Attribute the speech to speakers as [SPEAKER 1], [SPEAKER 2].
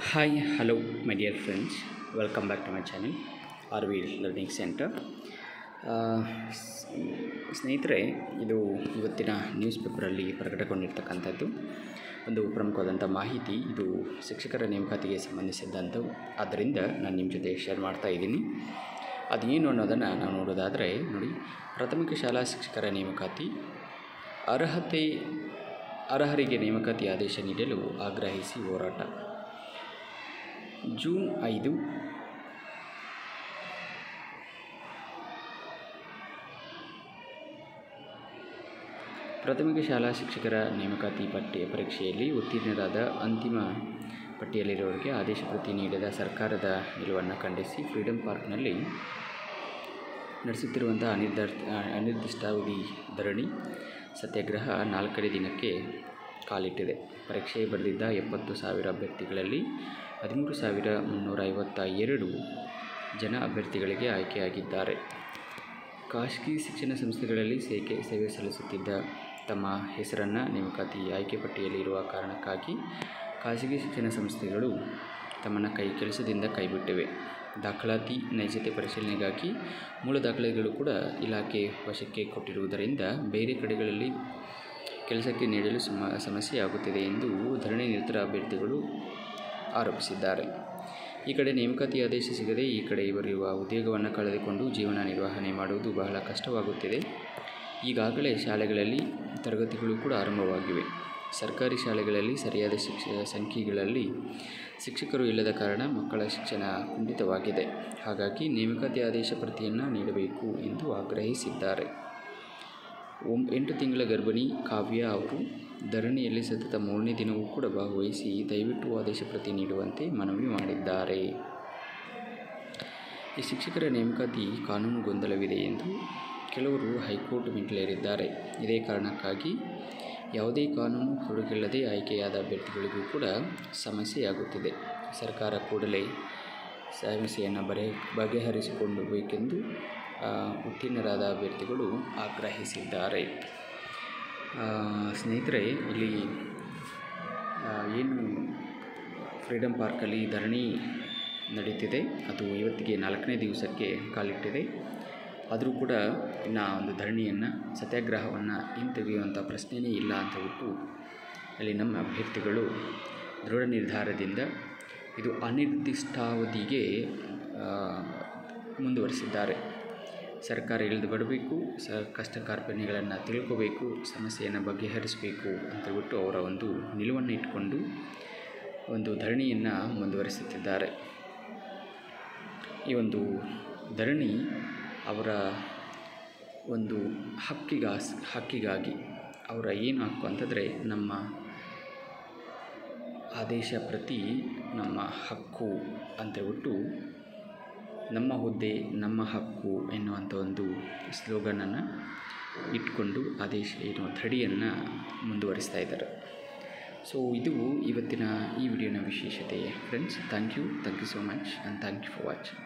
[SPEAKER 1] hi hello my dear friends welcome back to my channel R V learning centre ಸ್ನೇಹಿತರೆ ಇದು ಇವತ್ತಿನ news ಪೇಪರಲ್ಲಿ ಪ್ರಕಟಗೊಂಡಿರ್ತಕ್ಕಂಥದ್ದು ಒಂದು ಪ್ರಮುಖವಾದಂಥ ಮಾಹಿತಿ ಇದು ಶಿಕ್ಷಕರ ನೇಮಕಾತಿಗೆ ಸಂಬಂಧಿಸಿದಂಥವು ಆದ್ದರಿಂದ ನಾನು ನಿಮ್ಮ ಜೊತೆ ಶೇರ್ ಮಾಡ್ತಾ ಇದ್ದೀನಿ ಅದೇನು ಅನ್ನೋದನ್ನು ನಾವು ನೋಡೋದಾದರೆ ನೋಡಿ ಪ್ರಾಥಮಿಕ ಶಾಲಾ ಶಿಕ್ಷಕರ ನೇಮಕಾತಿ ಅರ್ಹತೆ ಅರ್ಹರಿಗೆ ನೇಮಕಾತಿ ಆದೇಶ ನೀಡಲು ಆಗ್ರಹಿಸಿ ಹೋರಾಟ ಜೂನ್ ಐದು ಪ್ರಾಥಮಿಕ ಶಾಲಾ ಶಿಕ್ಷಕರ ನೇಮಕಾತಿ ಪಟ್ಟಿ ಪರೀಕ್ಷೆಯಲ್ಲಿ ಉತ್ತೀರ್ಣರಾದ ಅಂತಿಮ ಪಟ್ಟಿಯಲ್ಲಿರುವವರಿಗೆ ಆದೇಶ ಪ್ರತಿ ನೀಡಿದ ಸರ್ಕಾರದ ನಿಲುವನ್ನು ಖಂಡಿಸಿ ಫ್ರೀಡಂ ಪಾರ್ಕ್ನಲ್ಲಿ ನಡೆಸುತ್ತಿರುವಂಥ ಅನಿರ್ಧಾರ್ ಅನಿರ್ದಿಷ್ಟಾವಧಿ ಧರಣಿ ಸತ್ಯಾಗ್ರಹ ನಾಲ್ಕನೇ ದಿನಕ್ಕೆ ಕಾಲಿಟ್ಟಿದೆ ಪರೀಕ್ಷೆ ಬರೆದಿದ್ದ ಎಪ್ಪತ್ತು ಸಾವಿರ ಅಭ್ಯರ್ಥಿಗಳಲ್ಲಿ ಹದಿಮೂರು ಸಾವಿರ ಮುನ್ನೂರ ಐವತ್ತ ಎರಡು ಜನ ಅಭ್ಯರ್ಥಿಗಳಿಗೆ ಆಯ್ಕೆಯಾಗಿದ್ದಾರೆ ಖಾಸಗಿ ಶಿಕ್ಷಣ ಸಂಸ್ಥೆಗಳಲ್ಲಿ ಸೇಕೆ ಸೇವೆ ಸಲ್ಲಿಸುತ್ತಿದ್ದ ತಮ್ಮ ಹೆಸರನ್ನು ನೇಮಕಾತಿ ಆಯ್ಕೆ ಪಟ್ಟಿಯಲ್ಲಿ ಇರುವ ಕಾರಣಕ್ಕಾಗಿ ಖಾಸಗಿ ಶಿಕ್ಷಣ ಸಂಸ್ಥೆಗಳು ತಮ್ಮನ್ನು ಕೈ ಕೆಲಸದಿಂದ ಕೈಬಿಟ್ಟಿವೆ ದಾಖಲಾತಿ ನೈಜತೆ ಪರಿಶೀಲನೆಗಾಗಿ ಮೂಲ ದಾಖಲೆಗಳು ಕೂಡ ಇಲಾಖೆ ವಶಕ್ಕೆ ಕೊಟ್ಟಿರುವುದರಿಂದ ಬೇರೆ ಕಡೆಗಳಲ್ಲಿ ಕೆಲಸಕ್ಕೆ ನೀಡಲು ಸಮ ಸಮಸ್ಯೆ ಆಗುತ್ತಿದೆ ಎಂದು ಧರಣಿ ನಿರತರ ಅಭ್ಯರ್ಥಿಗಳು ಆರೋಪಿಸಿದ್ದಾರೆ ಈ ಕಡೆ ನೇಮಕಾತಿ ಆದೇಶ ಸಿಗದೆ ಈ ಕಡೆ ಇವರಿರುವ ಉದ್ಯೋಗವನ್ನು ಕಳೆದುಕೊಂಡು ಜೀವನ ನಿರ್ವಹಣೆ ಮಾಡುವುದು ಬಹಳ ಕಷ್ಟವಾಗುತ್ತಿದೆ ಈಗಾಗಲೇ ಶಾಲೆಗಳಲ್ಲಿ ತರಗತಿಗಳು ಕೂಡ ಆರಂಭವಾಗಿವೆ ಸರ್ಕಾರಿ ಶಾಲೆಗಳಲ್ಲಿ ಸರಿಯಾದ ಶಿಕ್ಷ ಸಂಖ್ಯೆಗಳಲ್ಲಿ ಶಿಕ್ಷಕರು ಇಲ್ಲದ ಕಾರಣ ಮಕ್ಕಳ ಶಿಕ್ಷಣ ಕುಂಠಿತವಾಗಿದೆ ಹಾಗಾಗಿ ನೇಮಕಾತಿ ಆದೇಶ ಪ್ರತಿಯನ್ನು ನೀಡಬೇಕು ಎಂದು ಆಗ್ರಹಿಸಿದ್ದಾರೆ ಒಂ ಎಂಟು ತಿಂಗಳ ಗರ್ಭಿಣಿ ಕಾವ್ಯ ಅವರು ಧರಣಿಯಲ್ಲಿ ಸತತ ಮೂರನೇ ದಿನವೂ ಕೂಡ ಭಾಗವಹಿಸಿ ದಯವಿಟ್ಟು ಆದೇಶ ಪ್ರತಿ ನೀಡುವಂತೆ ಮನವಿ ಮಾಡಿದ್ದಾರೆ ಈ ಶಿಕ್ಷಕರ ನೇಮಕಾತಿ ಕಾನೂನು ಗೊಂದಲವಿದೆ ಎಂದು ಕೆಲವರು ಹೈಕೋರ್ಟ್ ಮೆಟ್ಟಿಲೇರಿದ್ದಾರೆ ಇದೇ ಕಾರಣಕ್ಕಾಗಿ ಯಾವುದೇ ಕಾನೂನು ಹುಡುಕಿಲ್ಲದೆ ಆಯ್ಕೆಯಾದ ಅಭ್ಯರ್ಥಿಗಳಿಗೂ ಕೂಡ ಸಮಸ್ಯೆಯಾಗುತ್ತಿದೆ ಸರ್ಕಾರ ಕೂಡಲೇ ಸಮಸ್ಯೆಯನ್ನು ಬರೆ ಬಗೆಹರಿಸಿಕೊಂಡು ಬೇಕೆಂದು ಉತ್ತೀರ್ಣರಾದ ಅಭ್ಯರ್ಥಿಗಳು ಆಗ್ರಹಿಸಿದ್ದಾರೆ ಸ್ನೇಹಿತರೆ ಇಲ್ಲಿ ಏನು ಫ್ರೀಡಮ್ ಪಾರ್ಕಲ್ಲಿ ಧರಣಿ ನಡೀತಿದೆ ಅದು ಇವತ್ತಿಗೆ ನಾಲ್ಕನೇ ದಿವಸಕ್ಕೆ ಕಾಲಿಟ್ಟಿದೆ ಆದರೂ ಕೂಡ ಇನ್ನು ಒಂದು ಧರಣಿಯನ್ನು ಸತ್ಯಾಗ್ರಹವನ್ನು ಹಿಂತೆಗೆಯುವಂಥ ಪ್ರಶ್ನೆಯೇ ಇಲ್ಲ ಅಂತ ಬಿಟ್ಟು ಅಲ್ಲಿ ನಮ್ಮ ಅಭ್ಯರ್ಥಿಗಳು ದೃಢ ನಿರ್ಧಾರದಿಂದ ಇದು ಅನಿರ್ದಿಷ್ಟಾವಧಿಗೆ ಮುಂದುವರಿಸಿದ್ದಾರೆ ಸರ್ಕಾರ ಇಳಿದು ಬರಬೇಕು ಸ ಕಷ್ಟ ಕಾರ್ಪಣ್ಯಗಳನ್ನು ತಿಳ್ಕೋಬೇಕು ಸಮಸ್ಯೆಯನ್ನು ಬಗೆಹರಿಸಬೇಕು ಅಂತೇಳ್ಬಿಟ್ಟು ಅವರ ಒಂದು ನಿಲುವನ್ನು ಇಟ್ಕೊಂಡು ಒಂದು ಧರಣಿಯನ್ನು ಮುಂದುವರಿಸುತ್ತಿದ್ದಾರೆ ಈ ಒಂದು ಧರಣಿ ಅವರ ಒಂದು ಹಕ್ಕಿಗಾಸ್ ಹಕ್ಕಿಗಾಗಿ ಅವರ ಏನು ಹಕ್ಕು ಅಂತಂದರೆ ನಮ್ಮ ಆದೇಶ ಪ್ರತಿ ನಮ್ಮ ಹಕ್ಕು ಅಂತೇಳ್ಬಿಟ್ಟು ನಮ್ಮ ಹುದ್ದೆ ನಮ್ಮ ಹಕ್ಕು ಎನ್ನುವಂಥ ಒಂದು ಸ್ಲೋಗನನ್ನು ಇಟ್ಕೊಂಡು ಆದೇಶ ಏನು ಧಡಿಯನ್ನು ಮುಂದುವರಿಸ್ತಾ ಇದ್ದಾರೆ ಸೊ ಇದು ಇವತ್ತಿನ ಈ ವಿಡಿಯೋನ ವಿಶೇಷತೆ friends thank you thank you so much and thank you for watching